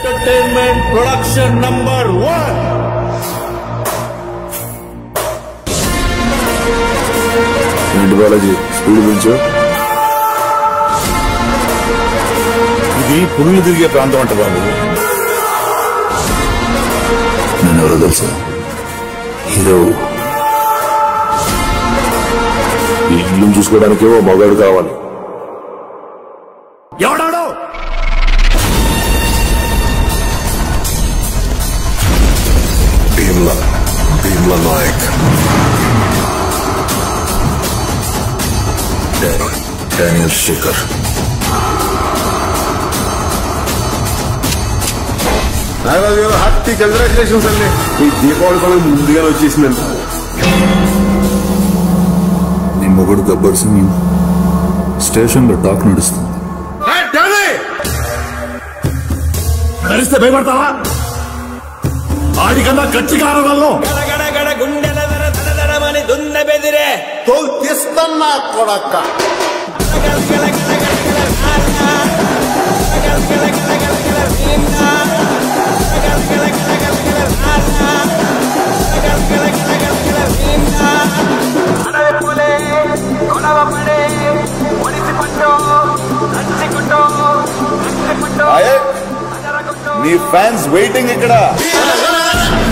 entertainment production number one ఏంటి Balaji speed పెంచు ఇది పురులు తిరిగే ప్రాంతం అంట బాబు నేను ఎవరో తెలుసా హీరో ఈ ఇల్లు చూసుకోవడానికి ఓ మగాడు కావాలి ఎవడాడో భీమ్లా భీమ్లా నాయక్ డా- డానియల్ శేఖర్ నాగరాజు గారు హార్టీ కంగ్రాచులేషన్స్ అండి మీ దీపావళి పండుగ ముందుగానే వచ్చేసిందండి నీ మొగుడు గబ్బర్ సింగ్ స్టేషన్లో టాక్ నడుస్తుంది నడిస్తే భయపడతావా ఆడికన్నా గట్టి కారగలను గడగడ గుండెల దర దర దరమని దున్న బెదిరే తోలు తీస్తున్నా కొడక్క నీ ఫ్యాన్స్ వెయిటింగ్ ఇక్కడ